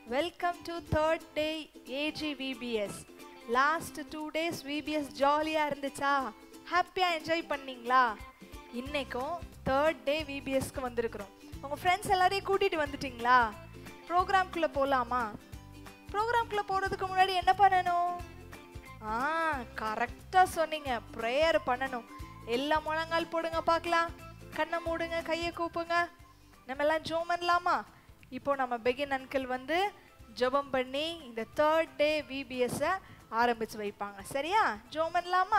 Welcome to third day AG VBS last two days VBS ஜாலியாக இருந்துச்சா ஹாப்பியாக enjoy பண்ணீங்களா இன்னைக்கும் தேர்ட் டே விபிஎஸ்க்கு வந்திருக்கிறோம் உங்கள் ஃப்ரெண்ட்ஸ் எல்லாரையும் கூட்டிகிட்டு வந்துட்டீங்களா ப்ரோக்ராம்குள்ளே போகலாமா ப்ரோக்ராம்குள்ளே போகிறதுக்கு முன்னாடி என்ன பண்ணணும் ஆ கரெக்டாக சொன்னீங்க ப்ரேயர் பண்ணணும் எல்லா முழங்கால் போடுங்க பார்க்கலாம் கண்ணை மூடுங்க கையை கூப்புங்க நம்ம எல்லாம் ஜோம் பண்ணலாமா இப்போ நம்ம பெகின் அன்கிள் வந்து ஜெபம் பண்ணி இந்த தேர்ட் டே விபிஎஸ்ஸை ஆரம்பிச்சு வைப்பாங்க சரியா ஜோம் பண்ணலாமா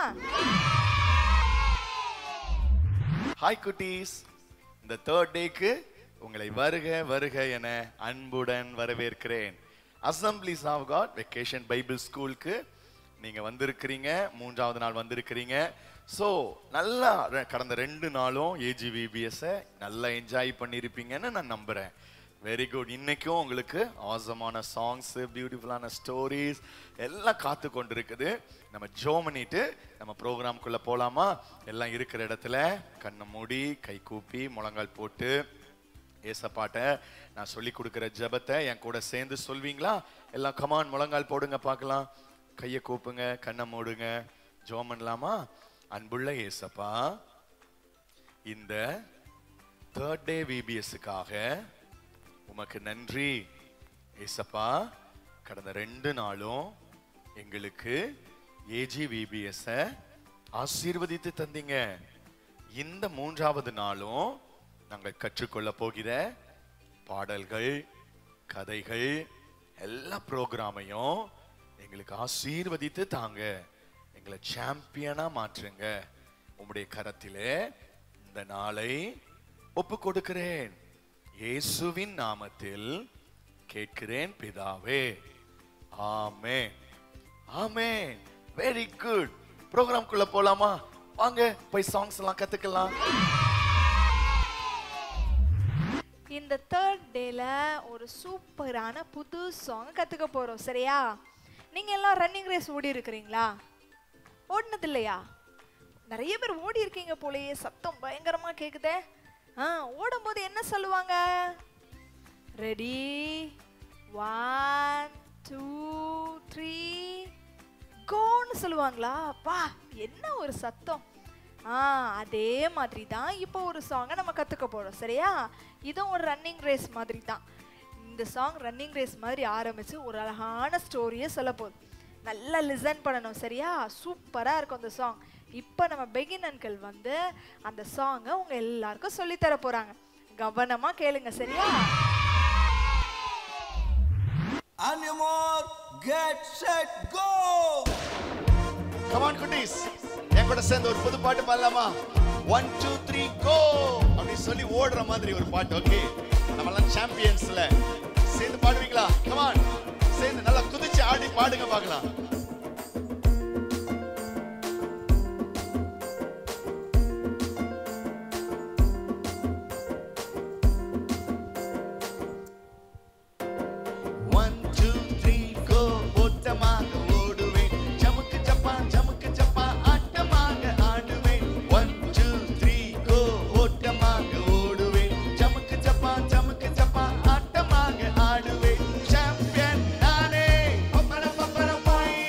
ஹாய் குட்டீஸ் இந்த தேர்ட் டேக்கு உங்களை வருக வருக என அன்புடன் வரவேற்கிறேன் assemblies of God vacation Bible ஸ்கூலுக்கு நீங்க வந்திருக்கிறீங்க மூன்றாவது நாள் வந்திருக்கிறீங்க ஸோ நல்லா ரெ- கடந்த ரெண்டு நாளும் ஏஜிவிபிஎஸ்ஸை நல்லா என்ஜாய் பண்ணியிருப்பீங்கன்னு நான் நம்புறேன் வெரி குட் இன்னைக்கும் உங்களுக்கு ஆசமான சாங்ஸ் பியூட்டிஃபுல்லான ஸ்டோரிஸ் எல்லாம் காத்து கொண்டிருக்குது நம்ம ஜோ பண்ணிட்டு நம்ம ப்ரோக்ராம்குள்ள போலாமா எல்லாம் இருக்கிற இடத்துல கண்ணை மூடி கை கூப்பி முழங்கால் போட்டு ஏசப்பாட்ட நான் சொல்லி கொடுக்குற ஜெபத்தை என் கூட சேர்ந்து சொல்வீங்களா எல்லாம் கமான் முழங்கால் போடுங்க பார்க்கலாம் கையை கூப்புங்க கண்ணை மூடுங்க ஜோம் பண்ணலாமா அன்புள்ள ஏசப்பா இந்த தேர்ட் டே விபிஎஸ்க்காக உமக்கு நன்றி ஏசப்பா கடந்த ரெண்டு நாளும் எங்களுக்கு ஏஜி விபிஎஸ் ஆசீர்வதித்து தந்தீங்க இந்த மூன்றாவது நாளும் நாங்கள் கற்றுக்கொள்ள போகிற பாடல்கள் கதைகள் எல்லா ப்ரோக்ராமையும் எங்களுக்கு ஆசீர்வதித்து தாங்க எங்களை சாம்பியனா மாற்றுங்க உம்முடைய கரத்திலே இந்த நாளை ஒப்பு கொடுக்கிறேன் இயேசுவின் நாமத்தில் கேட்கிறேன் பிதாவே ஆமே ஆமே வெரி குட் ப்ரோக்ராம்குள்ள போலாமா வாங்க போய் சாங்ஸ் எல்லாம் கத்துக்கலாம் இந்த தேர்ட் டேல ஒரு சூப்பரான புது சாங் கற்றுக்க போகிறோம் சரியா நீங்கள் எல்லாம் ரன்னிங் ரேஸ் ஓடி இருக்கிறீங்களா ஓடினது இல்லையா நிறைய பேர் ஓடி இருக்கீங்க போலயே சத்தம் பயங்கரமாக கேட்குதே ஆ ஓடும்போது என்ன சொல்லுவாங்க ரெடி ஒன் டூ த்ரீ கோன்னு சொல்லுவாங்களா அப்பா என்ன ஒரு சத்தம் ஆ அதே மாதிரி தான் இப்போ ஒரு சாங்கை நம்ம கற்றுக்க போகிறோம் சரியா இதுவும் ஒரு ரன்னிங் ரேஸ் மாதிரி தான் இந்த சாங் ரன்னிங் ரேஸ் மாதிரி ஆரம்பித்து ஒரு அழகான ஸ்டோரியை சொல்ல போகுது நல்லா லிசன் பண்ணணும் சரியா சூப்பராக இருக்கும் அந்த சாங் இப்போ நம்ம பெகின் அன்கள் வந்து அந்த சாங்கை உங்கள் எல்லாருக்கும் சொல்லித்தர போகிறாங்க கவனமாக கேளுங்க சரியா On your mark, get set, go! Come on குட்டீஸ் என் கூட சேர்ந்து ஒரு புது பாட்டு பாடலாமா ஒன் டூ த்ரீ கோ அப்படின்னு சொல்லி ஓடுற மாதிரி ஒரு பாட்டு ஓகே நம்மலாம் சாம்பியன்ஸ்ல சேர்ந்து பாடுவீங்களா கமான் சேர்ந்து நல்லா குதிச்சு ஆடி பாடுங்க பார்க்கலாம் ஒன் டூ த்ரீ கோ ஓட்டமாக ஓடுவேன் ஜமுக்கு ஜப்பா ஜமுக்கு ஜப்பா ஆட்டமாக ஆடுவேன் ஒன் டூ த்ரீ கோ ஓட்டமாக ஓடுவேன் ஜமுக்கு ஜப்பா ஜமுக்கு ஜப்பா ஆட்டமாக ஆடுவேன் சாம்பியன் நானே பப்பர பப்பர பாய்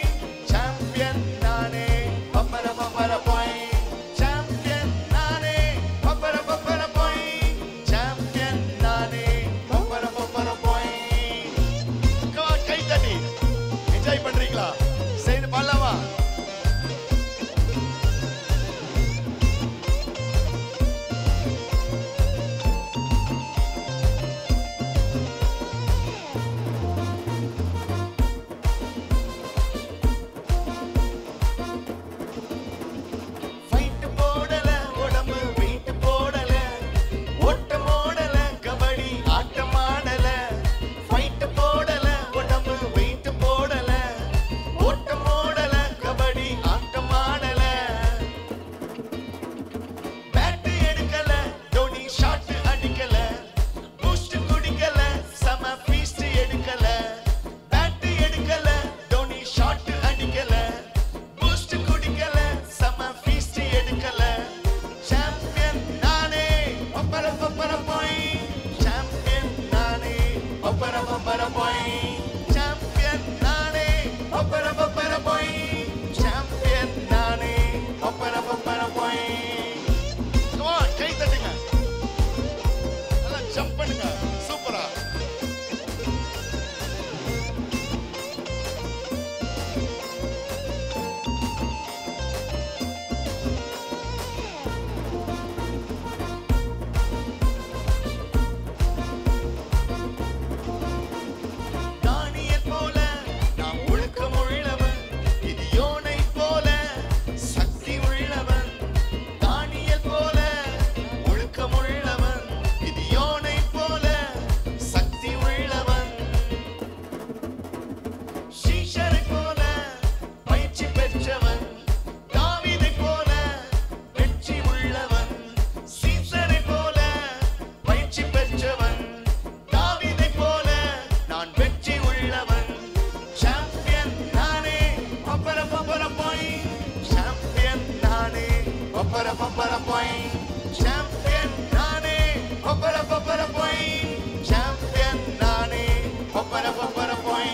பெற்றவன் தாவீதைப் போல வெற்றி உள்ளவன் சீசரைப் போல பயிற்சி பெற்றவன் தாவீதைப் போல நான் வெற்றி உள்ளவன் சாம்பியன் நானே பப்பர பப்பர போய் சாம்பியன் நானே பப்பர பப்பர போய் சாம்பியன் நானே பப்பர பப்பர போய் சாம்பியன் நானே பப்பர பப்பர போய்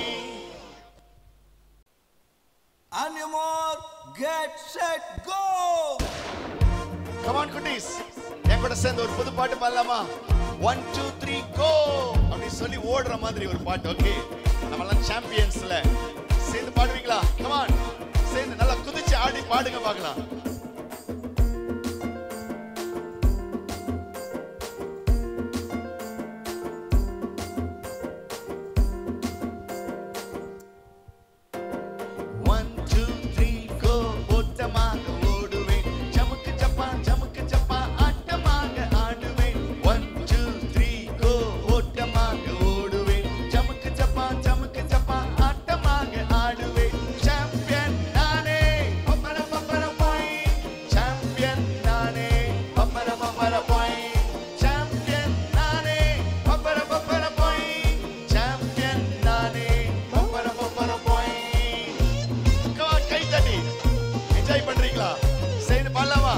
Animal, get set, go! Come on குட்டீஸ் என் கூட சேர்ந்து ஒரு புது பாட்டு பாடலாமா ஒன் டூ த்ரீ கோ அப்படின்னு சொல்லி ஓடுற மாதிரி ஒரு பாட்டு ஓகே நம்மலாம் சாம்பியன்ஸ்ல சேர்ந்து பாடுவீங்களா கமான் சேர்ந்து நல்லா குதிச்சு ஆடி பாடுங்க பார்க்கலாம் ஒன் டூ த்ரீ கோ ஓட்டமாக ஓடுவேன் ஜமுக்கு ஜப்பா ஜமுக்கு ஜப்பா ஆட்டமாக ஆடுவேன் ஒன் டூ த்ரீ கோ ஓட்டமாக ஓடுவேன் ஜமுக்கு ஜப்பா ஜமுக்கு ஜப்பா ஆட்டமாக ஆடுவேன் சாம்பியன் நானே பப்பர பப்பர போய் சாம்பியன் நானே பப்பர பப்பர போய் சாம்பியன் நானே பப்பர பப்பர போய் சாம்பியன் நானே பப்பர பப்பர போய் Come on, கை தட்டி என்ஜாய் பண்றீங்களா சேர்ந்து பாடலாமா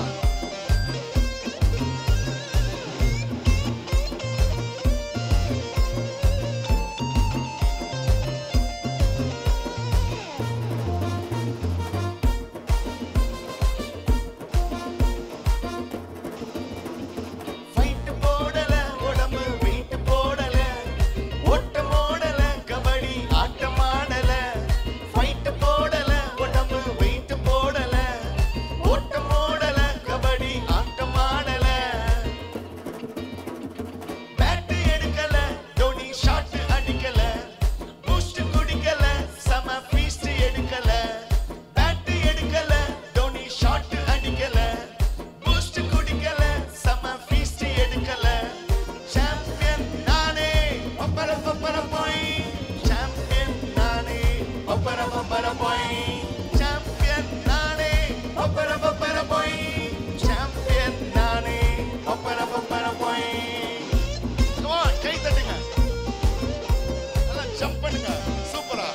ஃபைட் போடல உடம்பு வெயிட் போடல ஓட்டம் ஓடல கபடி ஆட்டம் ஆடல ஃபைட் போடல உடம்பு வெயிட் போடல ஓட்டம் ஓடல கபடி ஆட்டம் ஆடல பேட் எடுக்கல டோனி ஷாட் அடிக்கல பூஸ்ட் குடிக்கல சம ஃபீஸ்ட் எடுக்கல பேட் எடுக்கல டோனி ஷாட் அடிக்கல பூஸ்ட் குடிக்கல சம ஃபீஸ்ட் எடுக்கல சாம்பியன் நானே பப்பர பப்பர போய் சாம்பியன் நானே பப்பர பப்பர போய் சாம்பியன் நானே பப்பர பப்பர போய் சாம்பியன் நானே பப்பர பப்பர போய் Come on, கை தட்டுங்க நல்லா ஜம்ப் பண்ணுங்க சூப்பரா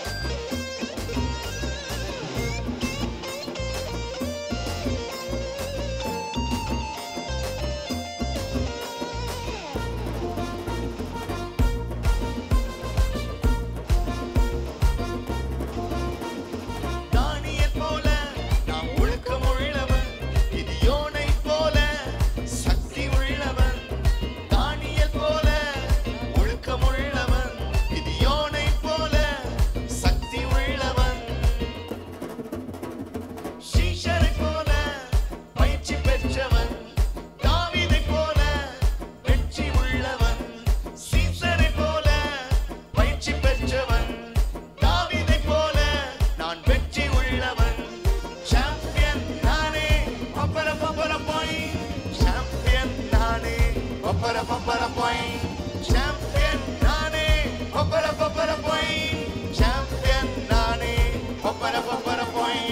தானியல் போல நாம் ஒழுக்கம் உள்ளவன் இது யோனை போல சக்தி உள்ளவன் தானியல் போல ஒழுக்கம் உள்ளவன் இது யோனை போல சக்தி உள்ளவன் சீஷரை போல பயிற்சி பெற்றவன் தாவீதை போல வெற்றி உள்ளவன் சீசரை போல பயிற்சி பெற்றவன் தாவீதை போல நான் வெற்றி உள்ளவன் சாம்பியன் நானே பப்பர பப்பர போய் சாம்பியன் நானே பப்பர பப்பர போய் சாம்பியன் நானே பப்பர பப்பர போய் சாம்பியன் நானே பப்பர பப்பர போய்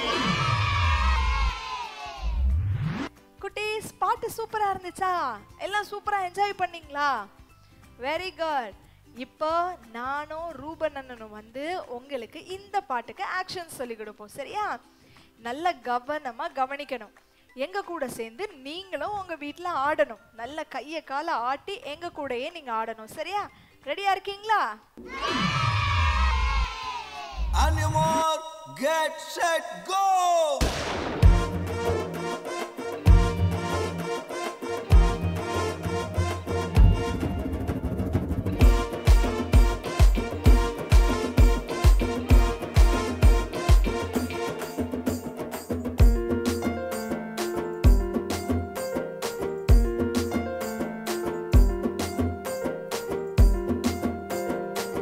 குட்டீஸ் பாட்டு சூப்பரா இருந்துச்சா எல்லாம் சூப்பரா என்ஜாய் பண்ணீங்களா வெரி குட் இப்போ நானும் ரூபன் அண்ணனும் வந்து உங்களுக்கு இந்த பாட்டுக்கு ஆக்ஷன் சொல்லி கொடுப்போம் சரியா நல்ல கவனமா கவனிக்கணும் எங்க கூட சேர்ந்து நீங்களும் உங்க வீட்ல ஆடணும் நல்ல கையை காலை ஆட்டி எங்க கூடயே நீங்க ஆடணும் சரியா ரெடியா இருக்கீங்களா Animal, get set, go!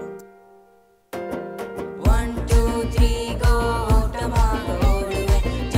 One, two, three, go ஓட்டமாக ஓடுவேன்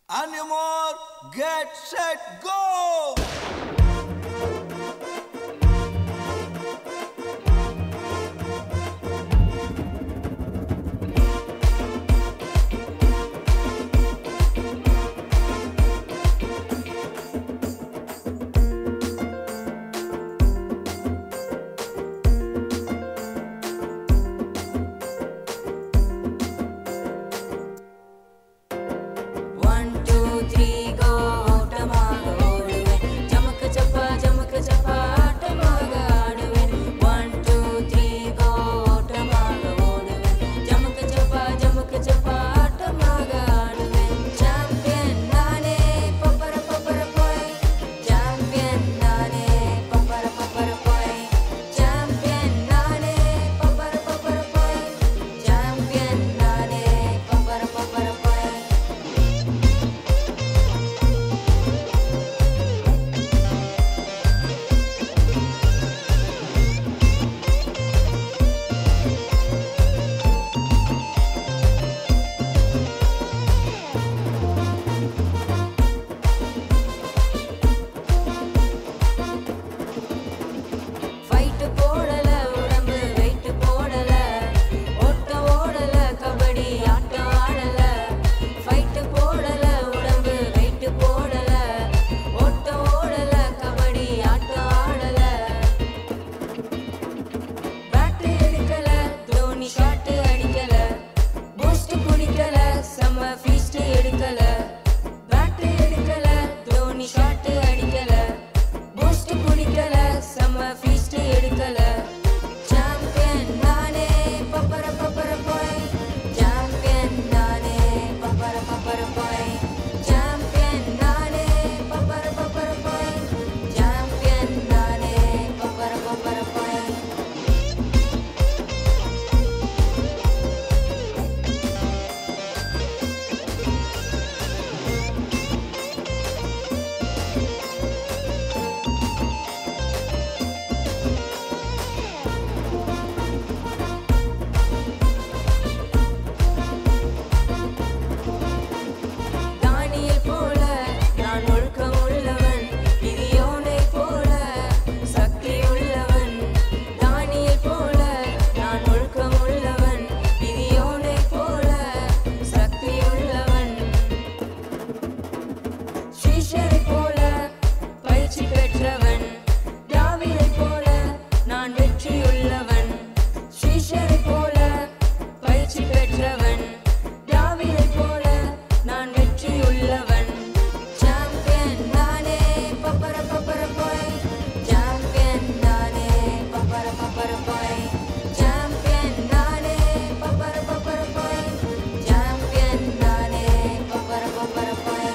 Animal, get set, go! One, two, three, go ஓட்டமாக ஓடுவேன் ஜமக்கு சப்பா ஜமக்கு சப்பா ஆட்டமாக ஆடுவேன் One, two, three, go ஓட்டமாக ஓடுவேன் ஜமக்கு சப்பா ஜமக்கு சப்பா ஆட்டமாக ஆடுவேன் சாம்பியன் நானே பப்பர பப்பர போய் சாம்பியன் நானே பப்பர பப்பர போய் சாம்பியன் நானே பப்பர பப்பர போய் சாம்பியன் நானே பப்பர பப்பர போய் ஃபைட்டு போடல உடம்பு வெயிட்டு போடல ஓட்டம் ஓடல கபடி ஆட்டம் ஆடல ஃபைட்டு போடல உடம்பு வெயிட்டு போடல ஓட்டம் ஓடல கபடி ஆட்டம் ஆடல பேட்டரி எடுக்கல தோனி ஷாட் அடிக்கல பூஸ்ட் குடிக்கல செம்ம ஃபீஸ்ட் எடுக்கல பேட்டரி எடுக்கல தோனி ஷாட் அடிக்கல பூஸ்ட் குடிக்கல செம்ம ஃபீஸ்ட் எடுக்கல சாம்பியன் நானே பப்பர பப்பர போய் சாம்பியன் நானே பப்பர பப்பர போய் சாம்பியன் நானே பப்பர பப்பர போய் சாம்பியன் நானே பப்பர பப்பர போய் தானியல் போல நான் ஒழுக்கம் உள்ளவன் விதியோனை போல சக்தி உள்ளவன் தானியல் போல நான் ஒழுக்கம் உள்ளவன் விதியோனை போல சக்தி உள்ளவன் ஸ்ரீஷரை போல பயிற்சி பெற்றவன் தாவீதை போல நான் வெற்றியுள்ளவன் ஸ்ரீஷரை போல பயிற்சி பெற்றவன் தாவீதை போல நான் வெற்றியுள்ளவன் சாம்பியன் நானே பப்பர பப்பர போய் சாம்பியன் நானே பப்பர பப்பர போய் சாம்பியன் நானே பப்பர பப்பர போய் சாம்பியன் நானே பப்பர பப்பர போய்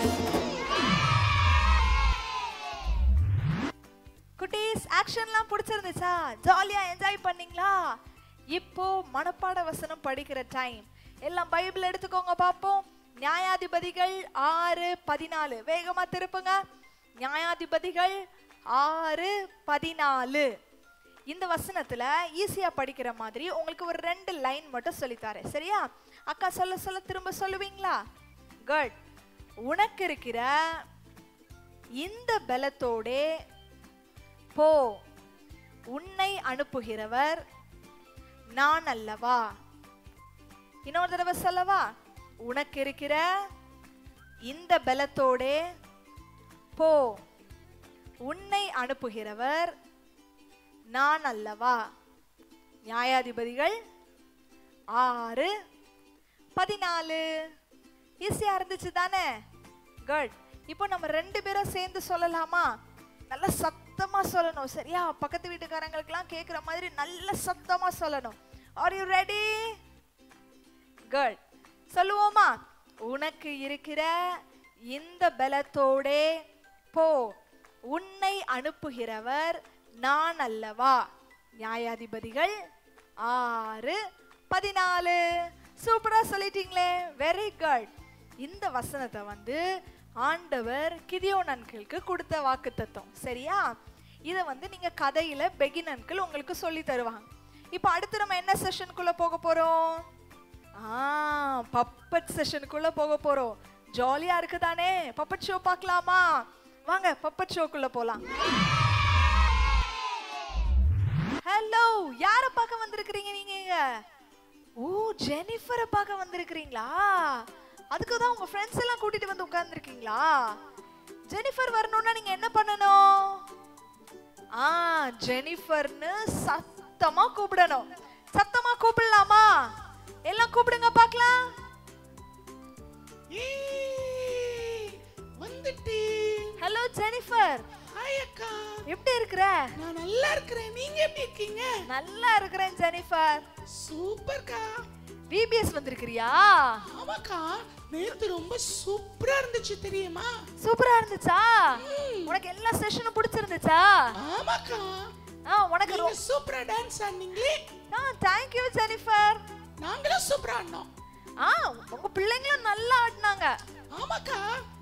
குட்டீஸ் ஆக்ஷன்லாம் பிடிச்சிருந்துச்சா ஜாலியா என்ஜாய் பண்ணீங்களா இப்போ மனப்பாட வசனம் படிக்கிற டைம் எல்லாம் பைபிள் எடுத்துக்கோங்க பாப்போம் நியாயாதிபதிகள் ஆறு பதினாலு வேகமா திருப்புங்க நியாயாதிபதிகள் ஆறு பதினாலு இந்த வசனத்துல ஈஸியா படிக்கிற மாதிரி உங்களுக்கு ஒரு ரெண்டு லைன் மட்டும் சொல்லித்தாரேன் சரியா அக்கா சொல்ல சொல்ல திரும்ப சொல்லுவீங்களா குட் உனக்கு இருக்கிற இந்த பலத்தோடே போ உன்னை அனுப்புகிறவர் நான் அல்லவா இன்னொரு தடவை சொல்லவா உனக்கு இருக்கிற இந்த பலத்தோடே போ உன்னை அனுப்புகிறவர் நான் அல்லவா நியாயாதிபதிகள் ஆறு பதினாலு ஈஸியா இருந்துச்சு தானே குட் இப்போ நம்ம ரெண்டு பேரும் சேர்ந்து சொல்லலாமா நல்ல சத்தமா சொல்லணும் சரியா பக்கத்து வீட்டுக்காரங்களுக்கெல்லாம் கேட்குற மாதிரி நல்ல சத்தமா சொல்லணும் ஆர் யூ ரெடி குட் சொல்லுவோமா உனக்கு இருக்கிற இந்த பலத்தோடே போ உன்னை அனுப்புகிறவர் நான் அல்லவா நியாயாதிபதிகள் ஆறு பதினாலு சூப்பரா சொல்லிட்டீங்களே வெரி குட் இந்த வசனத்தை வந்து ஆண்டவர் கிதியோன் அன்கிளுக்கு கொடுத்த வாக்கு தத்துவம் சரியா இதை வந்து நீங்க கதையில பெகின் அன்கிள் உங்களுக்கு சொல்லி தருவாங்க இப்போ அடுத்து நம்ம என்ன செஷனுக்குள்ள போக போறோம் ஆ பப்பட் செஷனுக்குள்ள போக போறோம் ஜாலியா இருக்குதானே பப்பட் ஷோ பார்க்கலாமா வாங்க பப்பட் ஷோக்குள்ள போலாம் ஹலோ யார பார்க்க வந்திருக்கிறீங்க நீங்க இங்க? ஓ ஜெனிஃபரை பார்க்க வந்திருக்கிறீங்களா அதுக்கு தான் உங்க ஃப்ரெண்ட்ஸ் எல்லாம் கூட்டிட்டு வந்து உட்கார்ந்துருக்கீங்களா ஜெனிஃபர் வரணும்னா நீங்க என்ன பண்ணணும் ஆ ஜெனிஃபர்னு சத்தமா கூப்பிடணும் சத்தமா கூப்பிடலாமா எல்லாம் கூப்பிடுங்க பார்க்கலாம் ஏய், வந்துட்டேன் ஹலோ ஜெனிஃபர் ஹாய் அக்கா எப்படி இருக்கிற நான் நல்லா இருக்கிறேன் நீங்க எப்படி இருக்கீங்க நல்லா இருக்கிறேன் ஜெனிஃபர் சூப்பர்க்கா விபிஎஸ் வந்திருக்கிறியா ஆமாக்கா நேத்து ரொம்ப சூப்பரா இருந்துச்சு தெரியுமா சூப்பரா இருந்துச்சா உனக்கு எல்லா செஷனும் பிடிச்சிருந்துச்சா ஆமாக்கா ஆ உனக்கு நீங்க ரொம்ப சூப்பரா டான்ஸ் ஆடுனீங்களே ஆ தேங்க் யூ ஜெனிஃபர் நாங்களும் சூப்பரா ஆடினோம் ஆ உங்க பிள்ளைங்களும் நல்லா ஆடினாங்க ஆமாக்கா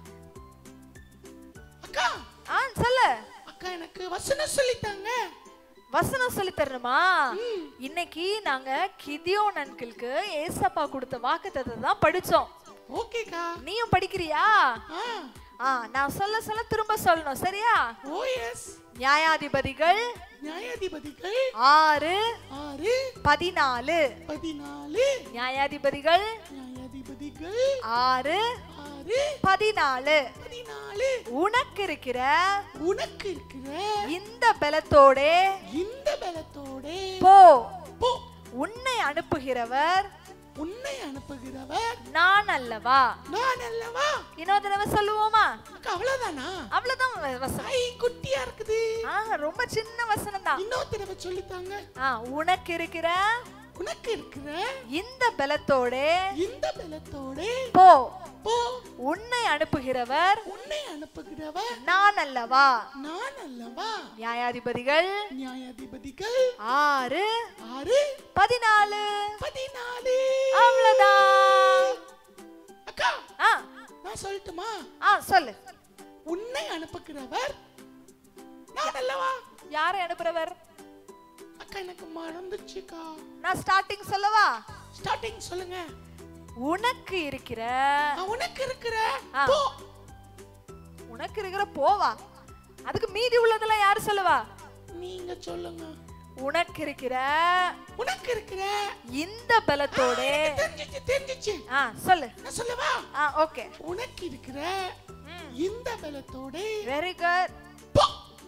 அக்கா ஆ சொல்லு அக்கா எனக்கு வசனம் சொல்லித்தாங்க வசனம் சொல்லி தரணுமா இன்னைக்கு நாங்க கிதியோன் அங்கிளுக்கு ஏசப்பா கொடுத்த வாக்குத்தத்தை தான் படிச்சோம் ஓகேக்கா நீயும் படிக்கிறியா ஆ ஆ நான் சொல்ல சொல்ல திரும்ப சொல்லணும் சரியா ஓ எஸ் நியாயாதிபதிகள் நியாயாதிபதிகள் ஆறு ஆறு பதினாலு பதினாலு நியாயாதிபதிகள் நியாயாதிபதிகள் ஆறு ஆறு பதினாலு பதினாலு உனக்கு இருக்கிற உனக்கு இருக்கிற இந்த பலத்தோட இந்த பலத்தோட போ போ உன்னை அனுப்புகிறவர் உன்னை அனுப்புகிறவர் நான் அல்லவா நான் அல்லவா இன்னொரு தடவை சொல்லுவோமா அக்கா அவ்வளவுதானா அவ்வளவுதான் வ- வசனம் ஐ குட்டியா இருக்குது ஆ ரொம்ப சின்ன வசனம் தான் இன்னொரு தடவை சொல்லித்தாங்க ஆ உனக்கு இருக்கிற உனக்கு இருக்கிற இந்த பலத்தோட இந்த பலத்தோட போ போ உன்னை அனுப்புகிறவர் உன்னை அனுப்புகிறவர் நான் அல்லவா நான் அல்லவா நியாயாதிபதிகள் நியாயாதிபதிகள் ஆறு ஆறு பதினாலு பதினாலு அவ்வளவுதான் அக்கா ஆ நான் சொல்லட்டுமா ஆ சொல்லு உன்னை அனுப்புகிறவர் நான் அல்லவா யாரை அனுப்புறவர் அக்கா எனக்கு மறந்துச்சுக்கா நான் ஸ்டார்டிங் சொல்லவா ஸ்டார்டிங் சொல்லுங்க உனக்கு இருக்கிற நான் உனக்கு இருக்கிற ஆ. போ உனக்கு இருக்கிற போவா அதுக்கு மீதி உள்ளதெல்லாம் யாரு சொல்லுவா நீங்க சொல்லுங்க உனக்கு இருக்கிற உனக்கு இருக்கிற இந்த பலத்தோட தெரிஞ்சிச்சு தெரிஞ்சிச்சு ஆ சொல்லு நான் சொல்லவா ஆ ஓகே உனக்கு இருக்கிற இந்த பலத்தோட வெரி குட் போ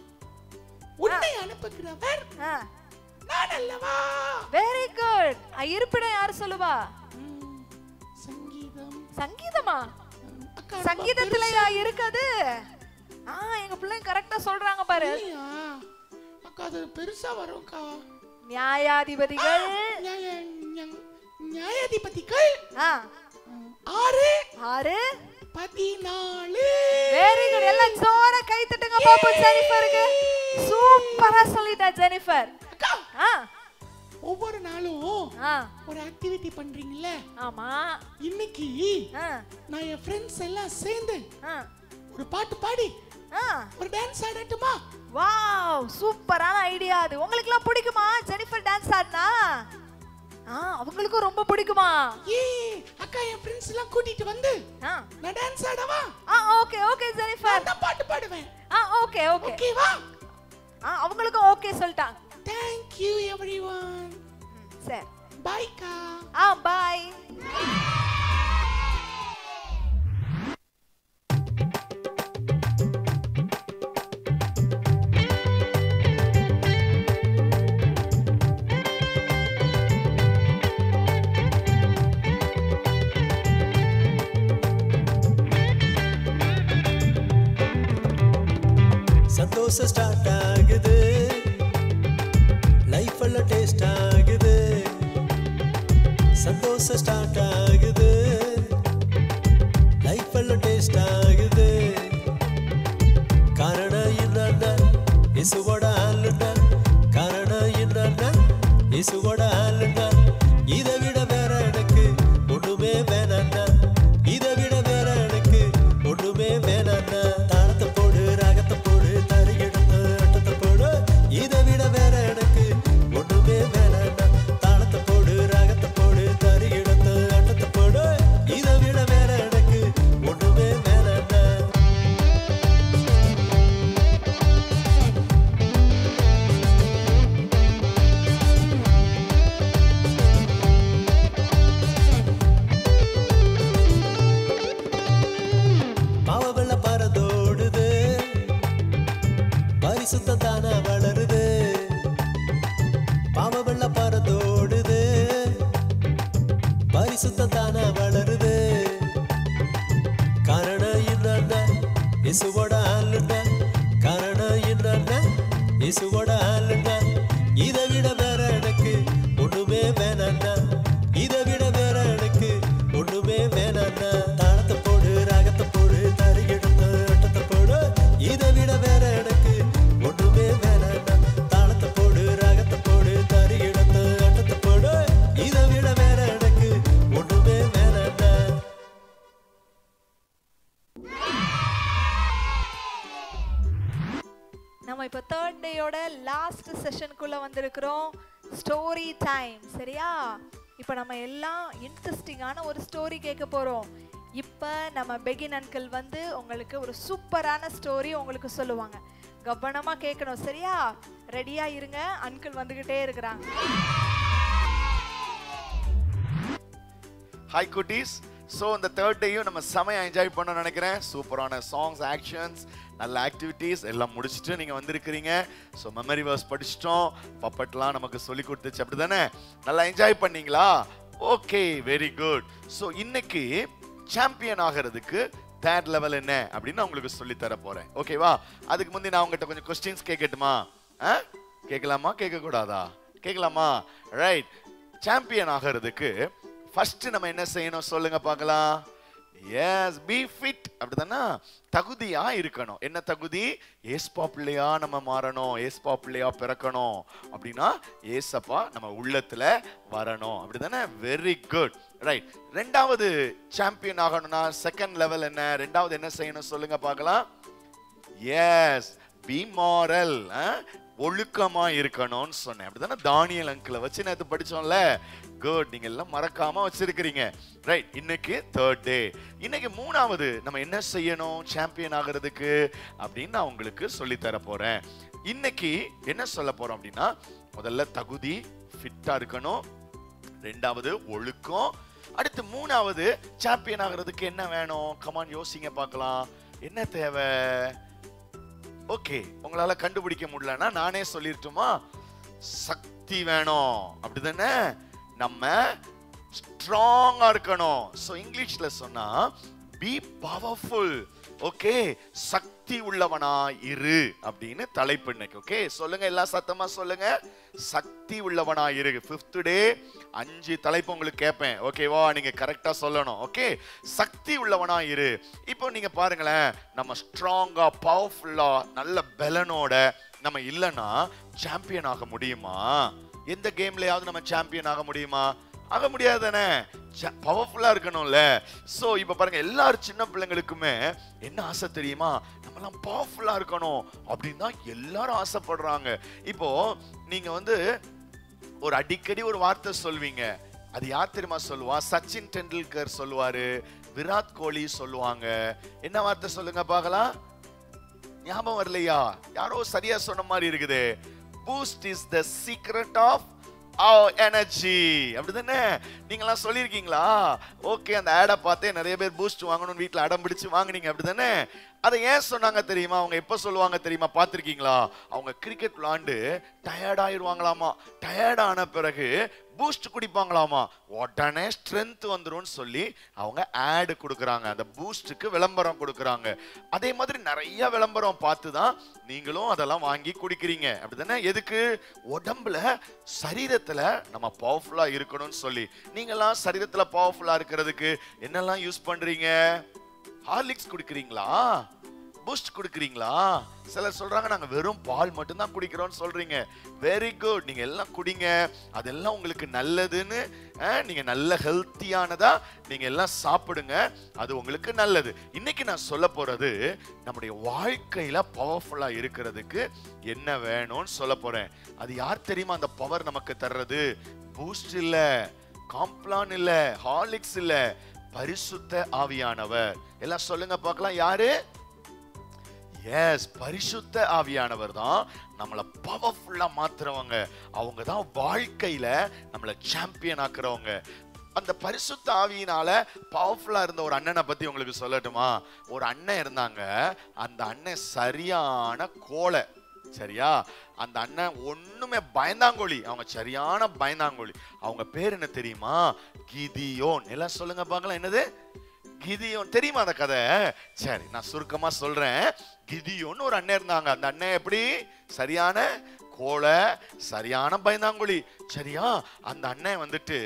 உன்னை அனுப்புகிறவர் ஆ நான் அல்லவா வெரி குட் இருப்பிடம் யாரு சொல்லுவா ம், சங்கீதம் சங்கீதமா ம், அக்கா ரொம்ப சங்கீதத்துலயா இருக்குது ஆ எங்க பிள்ளைங்க கரெக்டா சொல்றாங்க பாரு இல்லையா அக்கா அது பெருசா வரும்க்கா நியாயாதிபதிகள் நியாய- நியா- நியாயாதிபதிகள் ஆ ம், ஆறு ஆறு பதினாலு வெரி குட் எல்லாம் ஜோர கை தட்டுங்க பாப்போம் ஜெனிஃபருக்கு சூப்பரா சொல்லிட்டா ஜெனிஃபர் அக்கா ஆ ஒவ்வொரு நாளும் ஆ ஒரு ஆக்டிவிட்டி பண்றீங்கல்ல ஆமா இன்னைக்கு ஆ நான் என் ஃப்ரெண்ட்ஸ் எல்லாம் சேர்ந்து ஆ ஒரு பாட்டு பாடி ஆ ஒரு டான்ஸ் ஆடட்டுமா வாவ் சூப்பரான ஐடியா அது உங்களுக்குலாம் பிடிக்குமா ஜெனிஃபர் டான்ஸ் ஆடினா ஆ அவங்களுக்கும் ரொம்ப பிடிக்குமா ஏ அக்கா என் ஃப்ரெண்ட்ஸ் எல்லாம் கூட்டிட்டு வந்து ஆ நான் டான்ஸ் ஆடவா ஆ ஓகே ஓகே ஜெனிஃபர் நான் தான் பாட்டு பாடுவேன் ஆ ஓகே ஓகே ஓகேவா ஆ அவங்களுக்கும் ஓகே சொல்லிட்டாங்க தேங்க் யூ எவ்ரிவன் ம், சரி பைக்கா ஆ பாய் சந்தோஷம் ஸ்டார்ட் ஆகுது லைஃப் எல்லாம் டேஸ்ட் ஆகுது சந்தோஷம் ஸ்டார்ட் ஆகுது லைஃப் எல்லாம் டேஸ்ட் ஆகுது காரணம் என்னன்னா இசுவோட ஆளுன்னா காரணம் என்னன்னா இசுவோட ஆளுன்னா இதை விட வேற எனக்கு ஒண்ணுமே வேணாண்ணா இதை விட வேற எனக்கு ஒண்ணுமே வேணாண்ணா தாளத்தை போடு ராகத்தை போடு தறி எடுத்து ஆட்டத்தை பரிசுத்த தானா வளருது பாவ வெள்ள பறந்தோடுது பரிசுத்த தானா வளருது காரணம் என்னன்னா இசுவோட ஆளுன்னா காரணம் என்னன்னா இசுவோட ஆளுன்னா இதை விட வேற எனக்கு ஒண்ணுமே வேணாண்ணா இதை விட வேற எனக்கு ஒண்ணுமே வேணாண்ணா தாளத்தை போடு ராகத்தை போடு தறி எடுத்து அட்டத்தை போடு இதை விட வேற எனக்கு ஒண்ணுமே வேணாண்ணா தாளத்தை போடு ராகத்தை போடு தறி எடுத்து அட்டத்தை போடு இதை விட வேற எனக்கு ஒண்ணுமே வேணாண்ணா நம்ம இப்போ தேர்ட் டேயோட லாஸ்ட் செஷனுக்குள்ள வந்திருக்கிறோம் ஸ்டோரி டைம் சரியா இப்போ நம்ம எல்லாம் இன்ட்ரெஸ்டிங்கான ஒரு ஸ்டோரி கேட்க போறோம் இப்போ நம்ம பெகின் அங்கிள் வந்து உங்களுக்கு ஒரு சூப்பரான ஸ்டோரி உங்களுக்கு சொல்லுவாங்க கவனமா கேட்கணும் சரியா ரெடியா இருங்க அங்கிள் வந்துகிட்டே இருக்கிறாங்க ஹாய் குட்டீஸ் ஸோ இந்த தேர்ட் டேயும் நம்ம செமையா என்ஜாய் பண்ண நினைக்கிறேன் சூப்பரான சாங்ஸ் ஆக்ஷன்ஸ் நல்ல ஆக்டிவிட்டீஸ் எல்லாம் முடிச்சுட்டு நீங்கள் வந்திருக்கிறீங்க ஸோ மெமரி வர்ஸ் படிச்சிட்டோம் பப்பட்லாம் நமக்கு சொல்லி கொடுத்துச்சு அப்படி தானே நல்லா என்ஜாய் பண்ணீங்களா ஓகே வெரி குட் ஸோ இன்னைக்கு சாம்பியன் ஆகிறதுக்கு தேர்ட் லெவல் என்ன அப்படின்னு நான் உங்களுக்கு சொல்லி தர போறேன் ஓகேவா அதுக்கு முந்தி நான் உங்ககிட்ட கொஞ்சம் கொஸ்டின்ஸ் கேட்கட்டுமா ஆ கேட்கலாமா கேட்கக்கூடாதா கேட்கலாமா ரைட் சாம்பியன் ஆகிறதுக்கு ஃபர்ஸ்ட் நம்ம என்ன செய்யணும் சொல்லுங்க பார்க்கலாம் எஸ் பி ஃபிட் அப்படிதானா தகுதியா இருக்கணும் என்ன தகுதி ஏஸ்பா பிள்ளையா நம்ம மாறணும் ஏஸ்பா பிள்ளையா பிறக்கணும் அப்படின்னா ஏசப்பா நம்ம உள்ளத்துல வரணும் அப்படிதானே வெரி குட் ரைட் ரெண்டாவது சாம்பியன் ஆகணும்னா செகண்ட் லெவல் என்ன ரெண்டாவது என்ன செய்யணும் சொல்லுங்க பார்க்கலாம் எஸ் பி மாரல் ஒழுக்கமா இருக்கணும்னு சொன்னேன் அப்படிதானே தானியல் அங்கிளை வச்சு நேற்று படிச்சோம்ல குட் நீங்க எல்லாம் மறக்காம வச்சிருக்கிறீங்க ரைட் இன்னைக்கு தேர்ட் டே இன்னைக்கு மூணாவது நம்ம என்ன செய்யணும் சாம்பியன் ஆகிறதுக்கு அப்படின்னு நான் உங்களுக்கு சொல்லி தர போறேன் இன்னைக்கு என்ன சொல்ல போறோம் அப்படின்னா முதல்ல தகுதி ஃபிட்டா இருக்கணும் ரெண்டாவது ஒழுக்கம் அடுத்து மூணாவது சாம்பியன் ஆகிறதுக்கு என்ன வேணும் கமான் யோசிங்க பார்க்கலாம் என்ன தேவை ஓகே உங்களால கண்டுபிடிக்க முடியலன்னா நானே சொல்லிருட்டுமா சக்தி வேணும் அப்படிதானே நம்ம ஸ்ட்ராங்கா இருக்கணும் ஸோ இங்கிலீஷ்ல சொன்னா பி பவர்ஃபுல் ஓகே சக்தி உள்ளவனா இரு அப்படின்னு தலைப்பு இன்னைக்கு ஓகே சொல்லுங்க எல்லாம் சத்தமா சொல்லுங்க சக்தி உள்ளவனா இரு ஃபிஃப்த் டே அஞ்சு தலைப்பு உங்களுக்கு கேட்பேன் ஓகேவா நீங்க கரெக்டா சொல்லணும் ஓகே சக்தி உள்ளவனா இரு இப்போ நீங்க பாருங்களேன் நம்ம ஸ்ட்ராங்கா பவர்ஃபுல்லா நல்ல பலனோட நம்ம இல்லைன்னா சாம்பியன் ஆக முடியுமா எந்த கேம்லயாவது நம்ம சாம்பியன் ஆக முடியுமா ஆக முடியாது தானே பவர்ஃபுல்லா இருக்கணும்ல சோ இப்ப பாருங்க எல்லாரும் சின்ன பிள்ளைங்களுக்குமே என்ன ஆசை தெரியுமா நம்மலாம் பவர்ஃபுல்லா இருக்கணும் அப்படின்னு தான் எல்லாரும் ஆசைப்படுறாங்க இப்போ நீங்க வந்து ஒரு அடிக்கடி ஒரு வார்த்தை சொல்வீங்க அது யார் தெரியுமா சொல்லுவா சச்சின் டெண்டுல்கர் சொல்லுவாரு விராட் கோலி சொல்லுவாங்க என்ன வார்த்தை சொல்லுங்க பார்க்கலாம் ஞாபகம் வரலையா யாரோ சரியா சொன்ன மாதிரி இருக்குது Boost is the secret of energy அப்படிதானே நீங்களாம் சொல்லியிருக்கீங்களா ஓகே அந்த ஆடை பார்த்தே நிறைய பேர் பூஸ்ட் வாங்கணும்னு வீட்டில் அடம் பிடிச்சு வாங்குனீங்க அப்படிதானே அதை ஏன் சொன்னாங்க தெரியுமா அவங்க எப்போ சொல்லுவாங்க தெரியுமா பார்த்துருக்கீங்களா அவங்க கிரிக்கெட் விளாண்டு டயர்ட் ஆயிடுவாங்களாமா டயர்ட் ஆன பிறகு பூஸ்ட் குடிப்பாங்களாமா உடனே ஸ்ட்ரென்த் வந்துரும்னு சொல்லி அவங்க ஆடு கொடுக்குறாங்க அந்த பூஸ்ட்டுக்கு விளம்பரம் கொடுக்குறாங்க அதே மாதிரி நிறைய விளம்பரம் பார்த்து தான் நீங்களும் அதெல்லாம் வாங்கி குடிக்கிறீங்க அப்படிதானே எதுக்கு உடம்புல சரீரத்துல நம்ம பவர்ஃபுல்லா இருக்கணும்னு சொல்லி நீங்கெல்லாம் சரீரத்துல பவர்ஃபுல்லா இருக்கிறதுக்கு என்னெல்லாம் யூஸ் பண்றீங்க ஹார்லிக்ஸ் குடிக்கிறீங்களா பூஸ்ட் குடிக்கிறீங்களா சிலர் சொல்றாங்க நாங்க வெறும் பால் மட்டும்தான் குடிக்கிறோம்னு சொல்றீங்க வெரி குட் நீங்க எல்லாம் குடிங்க அதெல்லாம் உங்களுக்கு நல்லதுன்னு அஹ், நீங்க நல்ல ஹெல்த்தியானதா நீங்க எல்லாம் சாப்பிடுங்க அது உங்களுக்கு நல்லது இன்னைக்கு நான் சொல்ல போறது நம்முடைய வாழ்க்கையில பவர்ஃபுல்லா இருக்கிறதுக்கு என்ன வேணும்னு சொல்ல போறேன் அது யார் தெரியுமா அந்த பவர் நமக்கு தர்றது பூஸ்ட் இல்ல காம்ப்ளான் இல்ல ஹார்லிக்ஸ் இல்ல பரிசுத்த ஆவியானவர் எல்லாம் சொல்லுங்க பார்க்கலாம் யாரு எஸ் பரிசுத்த ஆவியானவர் தான் நம்மளை பவர்ஃபுல்லா மாத்துறவங்க அவங்க தான் வாழ்க்கையில நம்மளை சாம்பியன் ஆக்குறவங்க அந்த பரிசுத்த ஆவியினால பவர்ஃபுல்லா இருந்த ஒரு அண்ணனை பத்தி உங்களுக்கு சொல்லட்டுமா ஒரு அண்ணன் இருந்தாங்க அந்த அண்ணன் சரியான கோலை சரியா அந்த அண்ணன் ஒண்ணுமே பயந்தாங்கோழி அவங்க சரியான பயந்தாங்கோழி அவங்க பேர் என்ன தெரியுமா கிதியோன் எல்லாம் சொல்லுங்க பார்க்கலாம் என்னது கிதியோன் தெரியுமா அந்த கதை சரி நான் சுருக்கமா சொல்றேன் கிதியோன்னு ஒரு அண்ணன் இருந்தாங்க அந்த அண்ணன் எப்படி சரியான கோலை சரியான பயந்தாங்குழி சரியா அந்த அண்ணன் வந்துட்டு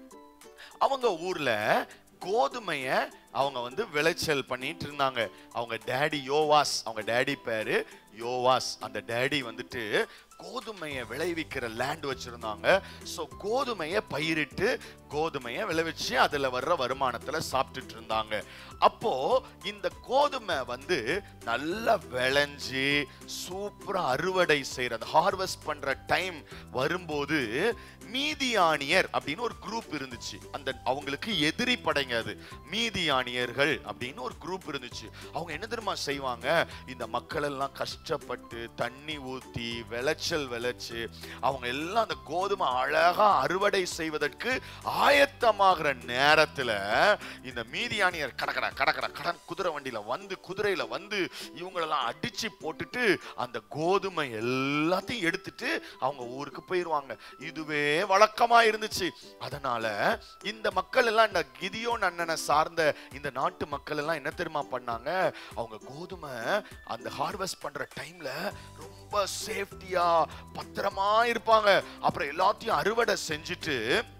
அவங்க ஊர்ல கோதுமைய அவங்க வந்து விளைச்சல் பண்ணிட்டு இருந்தாங்க அவங்க டேடி யோவாஸ் அவங்க டேடி பேரு யோவாஸ் அந்த டேடி வந்துட்டு கோதுமையை விளைவிக்கிற லேண்ட் வச்சிருந்தாங்க ஸோ கோதுமையை பயிரிட்டு கோதுமையை விளைவிச்சு அதுல வர்ற வருமானத்துல சாப்பிட்டுட்டு இருந்தாங்க அப்போ இந்த கோதுமை வந்து நல்லா விளைஞ்சு சூப்பரா அறுவடை செய்யற அந்த ஹார்வெஸ்ட் பண்ற டைம் வரும்போது மீதியானியர் அப்படின்னு ஒரு குரூப் இருந்துச்சு அந்த அவங்களுக்கு எதிரி படைங்க அது மீதியானியர்கள் அப்படின்னு ஒரு குரூப் இருந்துச்சு அவங்க என்ன தெரியுமா செய்வாங்க இந்த மக்கள் எல்லாம் கஷ்டப்பட்டு தண்ணி ஊத்தி விளைச்சல் விளைச்சு அவங்க எல்லாம் அந்த கோதுமை அழகா அறுவடை செய்வதற்கு ஆயத்தமாகிற நேரத்துல இந்த மீதியானியர் கடக்கட கடக்கட கடன் குதிரை வண்டியில வந்து குதிரையில வந்து இவங்களெல்லாம் அடிச்சு போட்டுட்டு அந்த கோதுமை எல்லாத்தையும் எடுத்துட்டு அவங்க ஊருக்கு போயிருவாங்க இதுவே வழக்கமா இருந்துச்சு அதனால இந்த மக்கள் எல்லாம் இந்த கிதியோன் அண்ணனை சார்ந்த இந்த நாட்டு மக்கள் எல்லாம் என்ன தெரியுமா பண்ணாங்க அவங்க கோதுமை அந்த ஹார்வெஸ்ட் பண்ற டைம்ல ரொம்ப சேஃப்டியா பத்திரமா இருப்பாங்க அப்புறம் எல்லாத்தையும் அறுவடை செஞ்சுட்டு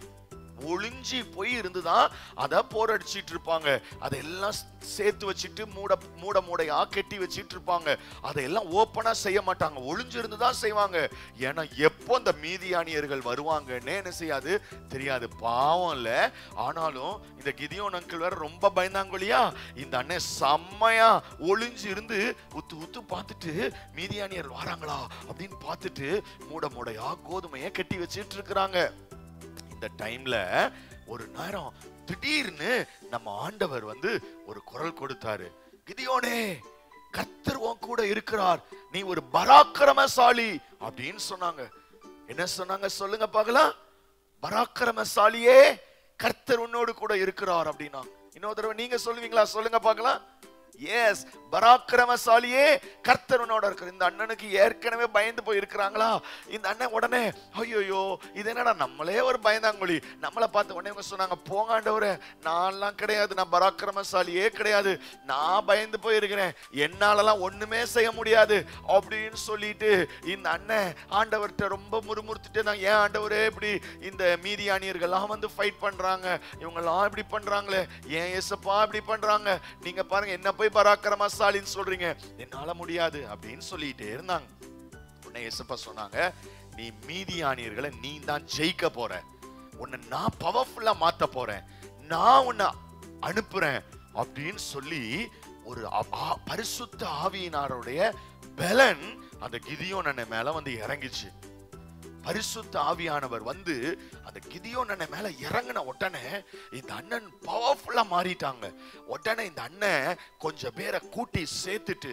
ஒளிஞ்சி போய் இருந்துதான் அதை போரடிச்சிட்டு இருப்பாங்க அதெல்லாம் சேர்த்து வச்சுட்டு மூட மூட மூடையா கெட்டி வச்சிட்டு இருப்பாங்க அதையெல்லாம் ஓப்பனா செய்ய மாட்டாங்க ஒளிஞ்சிருந்து தான் செய்வாங்க ஏன்னா எப்போ இந்த மீதியானியர்கள் வருவாங்கன்னு என்ன செய்யாது தெரியாது பாவம் இல்ல ஆனாலும் இந்த கிதியோன் அங்கிள் வேற ரொம்ப பயந்தாங்கொழியா இந்த அண்ணன் செம்மையா ஒளிஞ்சு இருந்து உத்து உத்து பார்த்துட்டு மீதியானியர் வராங்களா அப்படின்னு பார்த்துட்டு மூட மூடையா கோதுமையை கட்டி வச்சிட்டு இருக்கிறாங்க இந்த டைம்ல ஒரு நேரம் திடீர்னு நம்ம ஆண்டவர் வந்து ஒரு குரல் கொடுத்தாரு கிதியோனே கர்த்தர் உன் கூட இருக்கிறார் நீ ஒரு பராக்கிரமசாலி அப்படின்னு சொன்னாங்க என்ன சொன்னாங்க சொல்லுங்க பார்க்கலாம் பராக்கிரமசாலியே கர்த்தர் உன்னோடு கூட இருக்கிறார் அப்படின்னா இன்னொரு தடவை நீங்க சொல்லுவீங்களா சொல்லுங்க பார்க்கலாம் எஸ் பராக்கிரமசாலியே கர்த்தர் உன்னோட இருக்கிற இந்த அண்ணனுக்கு ஏற்கனவே பயந்து போய் இருக்கிறாங்களா இந்த அண்ணன் உடனே ஐயோயோ இது என்னடா நம்மளே ஒரு பயந்தாங்குழி நம்மளை பார்த்து உடனே இவங்க சொன்னாங்க போங்காண்டவரே நான்லாம் கிடையாது நான் பராக்கிரமசாலியே கிடையாது நான் பயந்து போயிருக்கிறேன் என்னாலலாம் ஒண்ணுமே செய்ய முடியாது அப்படின்னு சொல்லிட்டு இந்த அண்ணன் ஆண்டவர்கிட்ட ரொம்ப முறுமுறுத்துட்டு நான் ஏன் ஆண்டவரே இப்படி இந்த மீதியானியர்கள்லாம் வந்து ஃபைட் பண்றாங்க இவங்கெல்லாம் இப்படி பண்றாங்களே ஏன் ஏசப்பா இப்படி பண்றாங்க நீங்க பாருங்க என்ன போய் பராக்கிரமசாலின்னு சொல்றீங்க என்னால முடியாது அப்படின்னு சொல்லிட்டே இருந்தாங்க உடனே ஏசப்பா சொன்னாங்க நீ மீதியானியர்களை நீ தான் ஜெயிக்க போற உன்னை நான் பவர்ஃபுல்லா மாத்த போறேன் நான் உன்னை அனுப்புறேன் அப்படின்னு சொல்லி ஒரு ஆ- ஆ- பரிசுத்த ஆவியினாருடைய பலன் அந்த கிதியோன் அண்ணன் மேல வந்து இறங்கிச்சு பரிசுத்த ஆவியானவர் வந்து அந்த கிதியோன் அண்ணன் மேல இறங்கின உடனே இந்த அண்ணன் பவர்ஃபுல்லா மாறிட்டாங்க உடனே இந்த அண்ணன் கொஞ்சம் பேரை கூட்டி சேர்த்துட்டு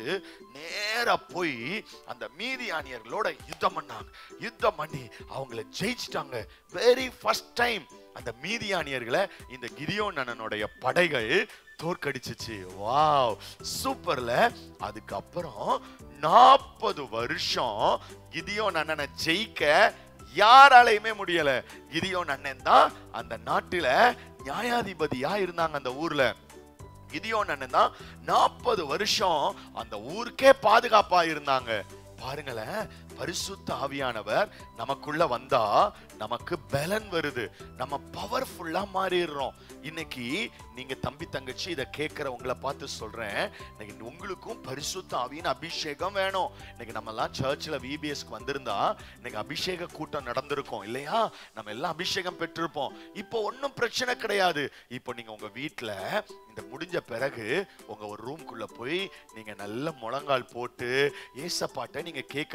நேரா போய் அந்த மீதியானியர்களோட யுத்தம் பண்ணாங்க யுத்தம் பண்ணி அவங்கள ஜெயிச்சிட்டாங்க வெரி ஃபர்ஸ்ட் டைம் அந்த மீதியானியர்களை இந்த கிதியோன் அண்ணனுடைய படைகள் தோற்கடிச்சிச்சு வாவ் சூப்பர்ல அதுக்கப்புறம் நாற்பது வருஷம் கிதியோன் அண்ணனை ஜெயிக்க யாராலையுமே முடியல கிதியோன் அண்ணன் தான் அந்த நாட்டுல நியாயாதிபதியா இருந்தாங்க அந்த ஊர்ல கிதியோன் அண்ணன் தான் நாற்பது வருஷம் அந்த ஊருக்கே பாதுகாப்பா இருந்தாங்க பாருங்களேன் பரிசுத்த ஆவியானவர் நமக்குள்ள வந்தா நமக்கு பலன் வருது நம்ம பவர்ஃபுல்லா மாறிடுறோம் இன்னைக்கு நீங்க தம்பி தங்கச்சி இதை கேட்கிற உங்களை பார்த்து சொல்றேன் இன்னைக்கு உங்களுக்கும் பரிசுத்த ஆவியின் அபிஷேகம் வேணும் இன்னைக்கு நம்ம எல்லாம் சர்ச்சில் விபிஎஸ்க்கு வந்திருந்தா இன்னைக்கு அபிஷேக கூட்டம் நடந்திருக்கும் இல்லையா நம்ம எல்லாம் அபிஷேகம் பெற்றிருப்போம் இப்போ ஒன்றும் பிரச்சனை கிடையாது இப்போ நீங்க உங்க வீட்ல இந்த முடிஞ்ச பிறகு உங்க ஒரு ரூம்குள்ள போய் நீங்க நல்ல முழங்கால் போட்டு ஏசப்பாட்ட நீங்க கேட்கணும்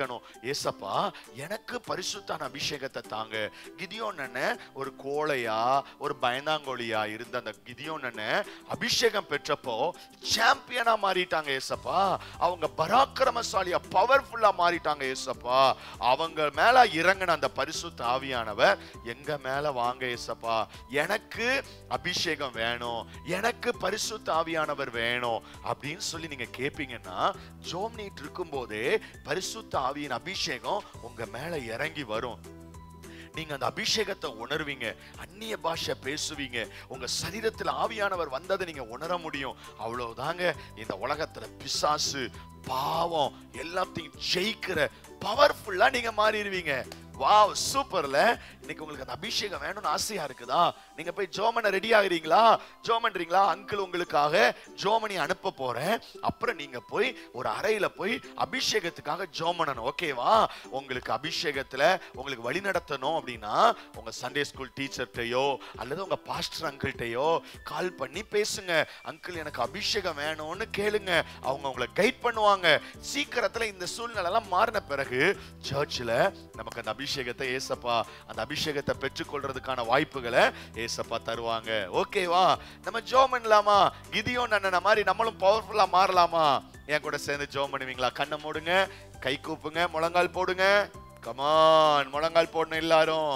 ஏசப்பா எனக்கு பரிசுத்தான அபிஷேகத்தை தாங்க கிதியோன் அண்ணன் ஒரு கோழையா ஒரு பயந்தாங்கோலியா இருந்த அந்த கிதியோன் அண்ணன் அபிஷேகம் பெற்றப்போ சாம்பியனா மாறிட்டாங்க ஏசப்பா அவங்க பராக்கிரமசாலியா பவர்ஃபுல்லா மாறிட்டாங்க ஏசப்பா அவங்க மேல இறங்கின அந்த பரிசுத்த ஆவியானவர் எங்க மேல வாங்க ஏசப்பா எனக்கு அபிஷேகம் வேணும் எனக்கு பரிசுத்த ஆவியானவர் வேணும் அப்படின்னு சொல்லி நீங்க கேப்பீங்கன்னா ஜோம்னிட்டு இருக்கும்போதே பரிசுத்த ஆவியின் அபிஷேகம் உங்க மேல இறங்கி வரும் நீங்க அந்த அபிஷேகத்தை உணர்வீங்க அந்நிய பாஷை பேசுவீங்க உங்க சரீரத்தில் ஆவியானவர் வந்ததை நீங்க உணர முடியும் அவ்வளவுதாங்க இந்த உலகத்துல பிசாசு பாவம் எல்லாத்தையும் ஜெயிக்கிற பவர்ஃபுல்லா நீங்க மாறிடுவீங்க வாவ் சூப்பர்ல இன்னைக்கு உங்களுக்கு அந்த அபிஷேகம் வேணும்னு ஆசையா இருக்குதா நீங்க போய் ஜோமனை ரெடி ஆகுறீங்களா ஜோமன்றீங்களா அங்கிள் உங்களுக்காக ஜோமனி அனுப்ப போறேன் அப்புறம் நீங்க போய் ஒரு அறையில போய் அபிஷேகத்துக்காக ஜோமனணும் ஓகேவா உங்களுக்கு அபிஷேகத்துல உங்களுக்கு வழி நடத்தணும் அப்படின்னா உங்க சண்டே ஸ்கூல் டீச்சர்கிட்டயோ அல்லது உங்க பாஸ்டர் அங்கிள்கிட்டயோ கால் பண்ணி பேசுங்க அங்கிள் எனக்கு அபிஷேகம் வேணும்னு கேளுங்க அவங்க உங்களை கைட் பண்ணுவாங்க சீக்கிரத்துல இந்த சூழ்நிலை எல்லாம் மாறின பிறகு சர்ச்சில் நமக்கு அந்த அபிஷேகத்தை ஏசப்பா அந்த அபிஷேகத்தை பெற்றுக்கொள்றதுக்கான வாய்ப்புகளை ஏசப்பா தருவாங்க ஓகேவா நம்ம ஜோம் பண்ணலாமா கிதியோன் அண்ணன மாதிரி நம்மளும் பவர்ஃபுல்லா மாறலாமா என் கூட சேர்ந்து ஜோம் பண்ணுவீங்களா கண்ணை மூடுங்க கை கூப்புங்க முழங்கால் போடுங்க கமான் முழங்கால் போடணும் எல்லாரும்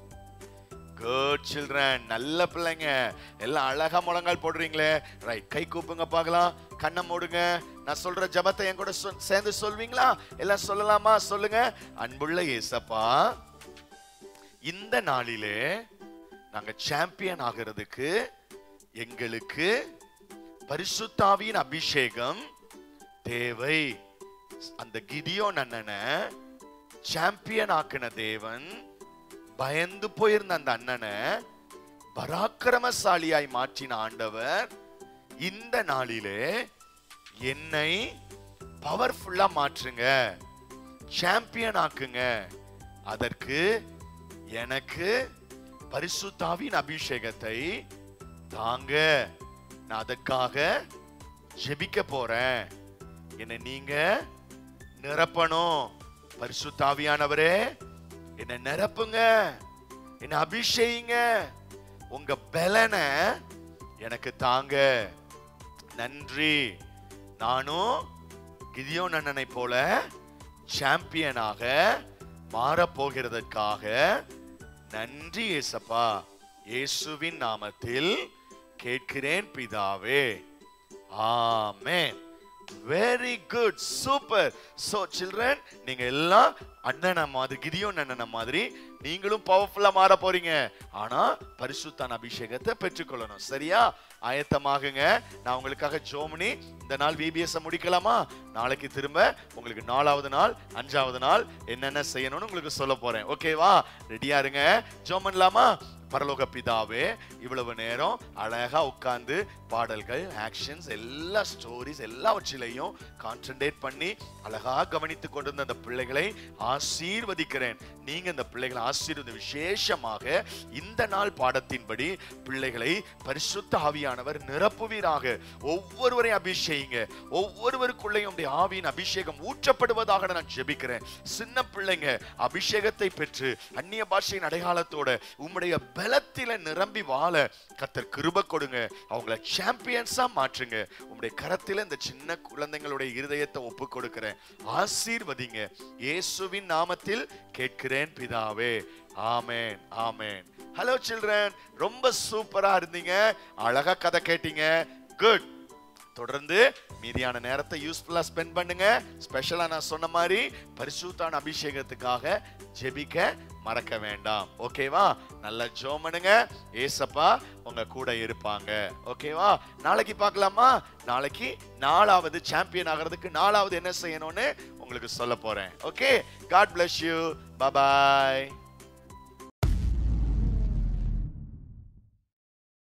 குட் சில்ட்ரன் நல்ல பிள்ளைங்க எல்லாம் அழகா முழங்கால் போடுறீங்களே ரைட் கை கூப்புங்க பார்க்கலாம் கண்ணை மூடுங்க நான் சொல்ற ஜபத்தை என் கூட சொல்- சேர்ந்து சொல்வீங்களா எல்லாம் சொல்லலாமா சொல்லுங்க அன்புள்ள ஏசப்பா இந்த நாளிலே நாங்க சாம்பியன் ஆகிறதுக்கு எங்களுக்கு பரிசுத்தாவியின் அபிஷேகம் தேவை அந்த கிதியோன் அண்ணனை சாம்பியன் ஆக்கின தேவன் பயந்து போயிருந்த அந்த அண்ணனை பராக்கிரமசாலியாய் மாற்றின ஆண்டவர் இந்த நாளிலே என்னை பவர்ஃபுல்லா மாற்றுங்க சாம்பியன் ஆக்குங்க அதற்கு எனக்கு பரிசுத்தாவின் அபிஷேகத்தை தாங்க நான் அதற்காக ஜெபிக்க போறேன் என்னை நீங்க நிரப்பணும் பரிசுத்தாவியானவரே என்னை நிரப்புங்க என்னை அபிஷேகிங்க உங்க பலனை எனக்கு தாங்க நன்றி நானும் கிதியோன் அண்ணனை போல சாம்பியனாக மாறப்போகிறதற்காக நன்றி ஏசப்பா இயேசுவின் நாமத்தில் கேட்கிறேன் பிதாவே amen very good super so children நீங்க எல்லாம் அண்ணனை மாதிரி கிதியோன் அண்ணனை மாதிரி நீங்களும் பவர்ஃபுல்லா மாற போறீங்க ஆனா பரிசுத்தான அபிஷேகத்தை பெற்றுக்கொள்ளணும் சரியா ஆயத்தமாகுங்க நான் உங்களுக்காக ஜோமனி இந்த நாள் விபிஎஸ் முடிக்கலாமா நாளைக்கு திரும்ப உங்களுக்கு நாலாவது நாள் அஞ்சாவது நாள் என்னென்ன செய்யணும்னு உங்களுக்கு சொல்ல போறேன் ஓகேவா ரெடியா இருங்க ஜோம் பண்ணலாமா பரலோக பிதாவே இவ்வளவு நேரம் அழகா உட்கார்ந்து பாடல்கள் ஆக்ஷன்ஸ் எல்லா ஸ்டோரிஸ் எல்லாவற்றிலையும் கான்சென்ட்ரேட் பண்ணி அழகா கவனித்துக் கொண்டிருந்த அந்த பிள்ளைகளை ஆசீர்வதிக்கிறேன் நீங்க இந்த பிள்ளைகளை ஆசீர்வதி விசேஷமாக இந்த நாள் பாடத்தின்படி பிள்ளைகளை பரிசுத்த ஆவியானவர் நிரப்புவீராக ஒவ்வொருவரையும் அபிஷேகிங்க ஒவ்வொருவருக்குள்ளேயும் உடைய ஆவியின் அபிஷேகம் ஊற்றப்படுவதாக நான் ஜெபிக்கிறேன் சின்ன பிள்ளைங்க அபிஷேகத்தை பெற்று அந்நிய பாஷையின் அடையாளத்தோட உம்முடைய பலத்தில நிரம்பி வாழ கத்தர் கிருப கொடுங்க அவங்கள சாம்பியன்ஸா மாற்றுங்க உம்முடைய கரத்தில இந்த சின்ன குழந்தைங்களுடைய இருதயத்தை ஒப்பு கொடுக்கிறேன் ஆசீர்வதிங்க இயேசுவின் நாமத்தில் கேட்கிறேன் பிதாவே ஆமென் ஆமென் ஹலோ சில்ட்ரன் ரொம்ப சூப்பரா இருந்தீங்க அழகா கதை கேட்டீங்க குட் தொடர்ந்து மீதியான நேரத்தை யூஸ்ஃபுல்லா ஸ்பெண்ட் பண்ணுங்க ஸ்பெஷலா நான் சொன்ன மாதிரி பரிசுத்தான அபிஷேகத்துக்காக ஜெபிக்க மறக்க வேண்டாம் ஓகேவா நல்லா ஜோம் பண்ணுங்க ஏசப்பா உங்க கூட இருப்பாங்க ஓகேவா நாளைக்கு பார்க்கலாமா நாளைக்கு நாலாவது சாம்பியன் ஆகிறதுக்கு நாலாவது என்ன செய்யணும்னு உங்களுக்கு சொல்ல போறேன் okay God bless you bye